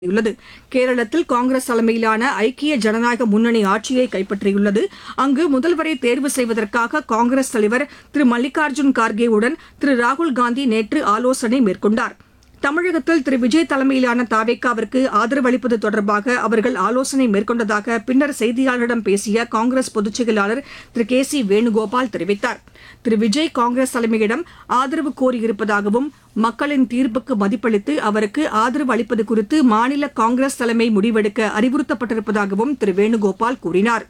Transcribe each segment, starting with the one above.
உள்ளது கேரளத்தில் காங்கிரஸ் தலைமையிலான ஐக்கிய ஜனநாயக முன்னணி ஆட்சியை கைப்பற்றியுள்ளது அங்கு முதல்வரை தேர்வு செய்வதற்காக காங்கிரஸ் தலைவர் திரு மல்லிகார்ஜுன் கார்கேவுடன் திரு ராகுல் காந்தி நேற்று ஆலோசனை மேற்கொண்டார் தமிழகத்தில் திரு விஜய் தலைமையிலான தாவேக்காவிற்கு ஆதரவு அளிப்பது தொடர்பாக அவர்கள் ஆலோசனை மேற்கொண்டதாக பின்னர் செய்தியாளர்களிடம் பேசிய காங்கிரஸ் பொதுச் செயலாளர் திரு கே சி வேணுகோபால் தெரிவித்தார் திரு விஜய் காங்கிரஸ் தலைமையிடம் ஆதரவு கோரியிருப்பதாகவும் மக்களின் தீர்ப்புக்கு மதிப்பளித்து அவருக்கு ஆதரவு அளிப்பது குறித்து மாநில காங்கிரஸ் தலைமை முடிவெடுக்க அறிவுறுத்தப்பட்டிருப்பதாகவும் திரு வேணுகோபால் கூறினார்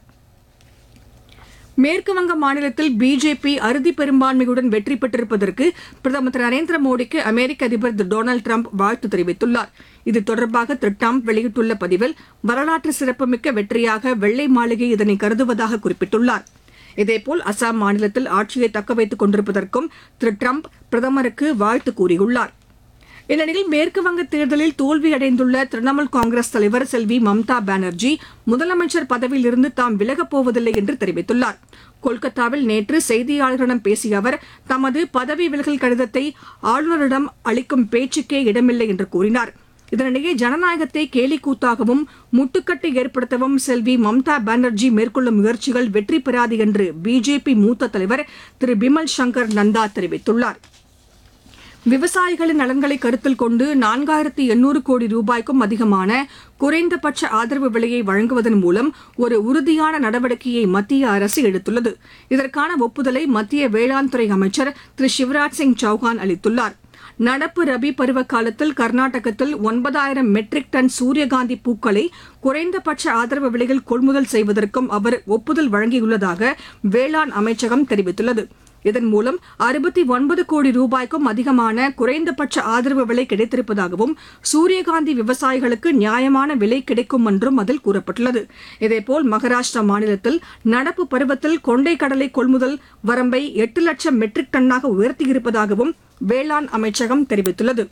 மேற்குவங்க மாநிலத்தில் பிஜேபி அறுதி பெரும்பான்மையுடன் வெற்றி பெற்றிருப்பதற்கு பிரதமர் திரு நரேந்திர மோடிக்கு அமெரிக்க அதிபர் திரு டொனால்டு டிரம்ப் வாழ்த்து தெரிவித்துள்ளார் இது தொடர்பாக திரு டிரம்ப் வெளியிட்டுள்ள பதிவில் வரலாற்று சிறப்புமிக்க வெற்றியாக வெள்ளை மாளிகை இதனை கருதுவதாக குறிப்பிட்டுள்ளார் இதேபோல் அசாம் மாநிலத்தில் ஆட்சியை தக்கவைத்துக் கொண்டிருப்பதற்கும் திரு டிரம்ப் பிரதமருக்கு வாழ்த்து கூறியுள்ளார் இந்நிலையில் மேற்குவங்க தேர்தலில் தோல்வியடைந்துள்ள திரிணாமுல் காங்கிரஸ் தலைவர் செல்வி மம்தா பானர்ஜி முதலமைச்சர் பதவியிலிருந்து தாம் விலகப் போவதில்லை என்று தெரிவித்துள்ளார் கொல்கத்தாவில் நேற்று செய்தியாளர்களிடம் பேசிய அவர் தமது பதவி விலகல் கடிதத்தை ஆளுநரிடம் அளிக்கும் பேச்சுக்கே இடமில்லை என்று கூறினார் இதனிடையே ஜனநாயகத்தை கேலிக்கூத்தாகவும் முட்டுக்கட்டை ஏற்படுத்தவும் செல்வி மம்தா பானர்ஜி மேற்கொள்ளும் முயற்சிகள் வெற்றி பெறாது என்று பிஜேபி மூத்த தலைவர் திரு பிமல் சங்கர் நந்தா தெரிவித்துள்ளார் விவசாயிகளின் நலன்களை கருத்தில் கொண்டு நான்காயிரத்து எண்ணூறு கோடி ரூபாய்க்கும் அதிகமான குறைந்தபட்ச ஆதரவு விலையை வழங்குவதன் மூலம் ஒரு உறுதியான நடவடிக்கையை மத்திய அரசு எடுத்துள்ளது இதற்கான ஒப்புதலை மத்திய வேளாண் துறை அமைச்சர் திரு சிவராஜ் சிங் சௌஹான் அளித்துள்ளார் நடப்பு ரபி பருவ காலத்தில் கர்நாடகத்தில் ஒன்பதாயிரம் மெட்ரிக் டன் சூரியகாந்தி பூக்களை குறைந்தபட்ச ஆதரவு விலையில் கொள்முதல் செய்வதற்கும் அவர் ஒப்புதல் வழங்கியுள்ளதாக வேளாண் அமைச்சகம் தெரிவித்துள்ளது இதன் மூலம் அறுபத்தி ஒன்பது கோடி ரூபாய்க்கும் அதிகமான குறைந்தபட்ச ஆதரவு விலை கிடைத்திருப்பதாகவும் சூரியகாந்தி விவசாயிகளுக்கு நியாயமான விலை கிடைக்கும் என்றும் அதில் கூறப்பட்டுள்ளது இதேபோல் மகாராஷ்டிரா மாநிலத்தில் நடப்பு பருவத்தில் கொண்டை கடலை கொள்முதல் வரம்பை எட்டு லட்சம் மெட்ரிக் டன்னாக உயர்த்தியிருப்பதாகவும் வேளாண் அமைச்சகம் தெரிவித்துள்ளது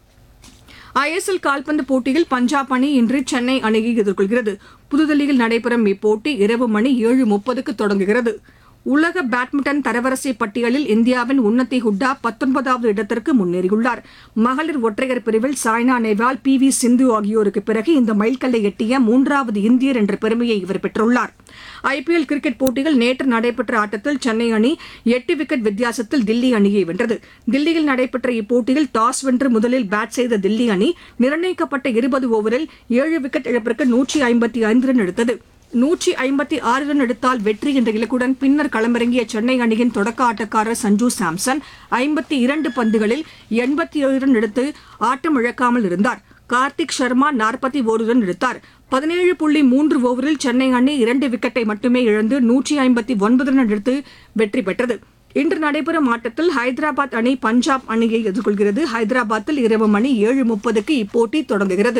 ஐஎஸ்எல் கால்பந்து போட்டியில் பஞ்சாப் அணி இன்று சென்னை அணியை எதிர்கொள்கிறது புதுதில்லியில் நடைபெறும் இப்போட்டி இரவு மணி ஏழு முப்பதுக்கு தொடங்குகிறது உலக பேட்மிண்டன் தரவரிசை பட்டியலில் இந்தியாவின் உன்னதி ஹுட்டா பத்தொன்பதாவது இடத்திற்கு முன்னேறியுள்ளார் மகளிர் ஒற்றையர் பிரிவில் சாய்னா நேவால் பி வி சிந்து ஆகியோருக்கு பிறகு இந்த மைல்கல்லை எட்டிய மூன்றாவது இந்தியர் என்ற பெருமையை இவர் பெற்றுள்ளார் ஐபிஎல் கிரிக்கெட் போட்டியில் நேற்று நடைபெற்ற ஆட்டத்தில் சென்னை அணி எட்டு விக்கெட் வித்தியாசத்தில் தில்லி அணியை வென்றது தில்லியில் நடைபெற்ற இப்போட்டியில் டாஸ் வென்று முதலில் பேட் செய்த தில்லி அணி நிர்ணயிக்கப்பட்ட இருபது ஓவரில் ஏழு விக்கெட் இழப்பிற்கு நூற்றி ஐம்பத்தி ஐந்து ரன் எடுத்தது நூற்றி ஐம்பத்தி ஆறு ரன் எடுத்தால் வெற்றி என்ற இலக்குடன் பின்னர் களமிறங்கிய சென்னை அணியின் தொடக்க ஆட்டக்காரர் சஞ்சு சாம்சன் ஐம்பத்தி இரண்டு பந்துகளில் எண்பத்தி ஏழு ரன் எடுத்து ஆட்டம் இழக்காமல் இருந்தார் கார்த்திக் சர்மா நாற்பத்தி ஒரு ரன் எடுத்தார் பதினேழு புள்ளி மூன்று ஓவரில் சென்னை அணி இரண்டு விக்கெட்டை மட்டுமே இழந்து நூற்றி ஐம்பத்தி ஒன்பது ரன் எடுத்து வெற்றி பெற்றது இன்று நடைபெறும் ஆட்டத்தில் ஹைதராபாத் அணி பஞ்சாப் அணியை எதிர்கொள்கிறது ஹைதராபாத்தில் இரவு மணி ஏழு முப்பதுக்கு இப்போட்டி தொடங்குகிறது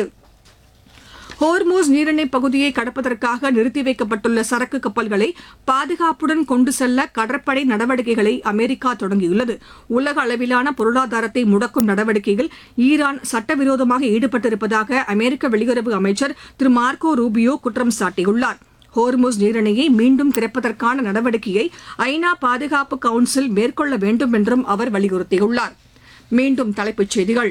ஹோர்மோஸ் நீரிணை பகுதியை கடப்பதற்காக நிறுத்தி வைக்கப்பட்டுள்ள சரக்கு கப்பல்களை பாதுகாப்புடன் கொண்டு செல்ல கடற்படை நடவடிக்கைகளை அமெரிக்கா தொடங்கியுள்ளது உலக அளவிலான பொருளாதாரத்தை முடக்கும் நடவடிக்கையில் ஈரான் சட்டவிரோதமாக ஈடுபட்டிருப்பதாக அமெரிக்க வெளியுறவு அமைச்சர் திரு மார்க்கோ ரூபியோ குற்றம் சாட்டியுள்ளார் ஹோர்முஸ் நீரிணையை மீண்டும் திறப்பதற்கான நடவடிக்கையை ஐநா பாதுகாப்பு கவுன்சில் மேற்கொள்ள வேண்டும் என்றும் அவர் வலியுறுத்தியுள்ளார் மீண்டும் தலைப்புச் செய்திகள்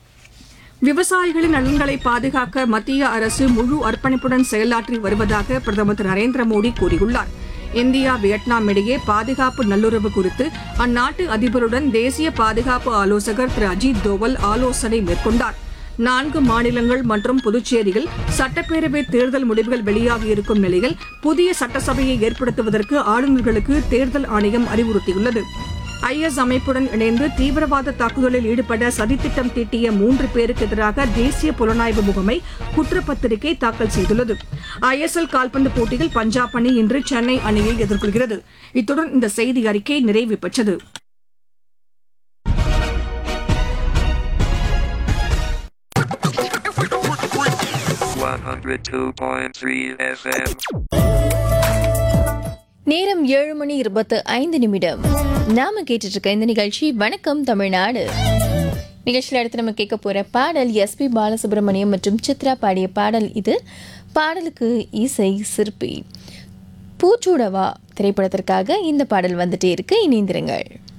விவசாயிகளின் நலன்களை பாதுகாக்க மத்திய அரசு முழு அர்ப்பணிப்புடன் செயலாற்றி வருவதாக பிரதமர் திரு நரேந்திர மோடி கூறியுள்ளார் இந்தியா வியட்நாம் இடையே பாதுகாப்பு நல்லுறவு குறித்து அந்நாட்டு அதிபருடன் தேசிய பாதுகாப்பு ஆலோசகர் திரு அஜித் தோவல் ஆலோசனை மேற்கொண்டார் நான்கு மாநிலங்கள் மற்றும் புதுச்சேரியில் சட்டப்பேரவை தேர்தல் முடிவுகள் வெளியாகியிருக்கும் நிலையில் புதிய சட்டசபையை ஏற்படுத்துவதற்கு ஆளுநர்களுக்கு தேர்தல் ஆணையம் அறிவுறுத்தியுள்ளது ஐஎஸ் அமைப்புடன் இணைந்து தீவிரவாத தாக்குதலில் ஈடுபட சதித்திட்டம் தீட்டிய மூன்று பேருக்கு எதிராக தேசிய புலனாய்வு முகமை குற்றப்பத்திரிகை தாக்கல் செய்துள்ளது ஐஎஸ்எல் கால்பந்து போட்டியில் பஞ்சாப் அணி இன்று சென்னை அணியை எதிர்கொள்கிறது இத்துடன் இந்த செய்தி அறிக்கை நிறைவு பெற்றது One hundred two point three FM. நேரம் ஏழு மணி இருபத்து ஐந்து நிமிடம் நாம கேட்டுட்டு இருக்க இந்த நிகழ்ச்சி வணக்கம் தமிழ்நாடு நிகழ்ச்சியில் அடுத்து நம்ம கேட்க போற பாடல் எஸ்பி பாலசுப்ரமணியம் மற்றும் சித்ரா பாடிய பாடல் இது பாடலுக்கு இசை சிற்பி பூச்சூடவா திரைப்படத்திற்காக இந்த பாடல் வந்துட்டே இருக்கு இணைந்திருங்கள்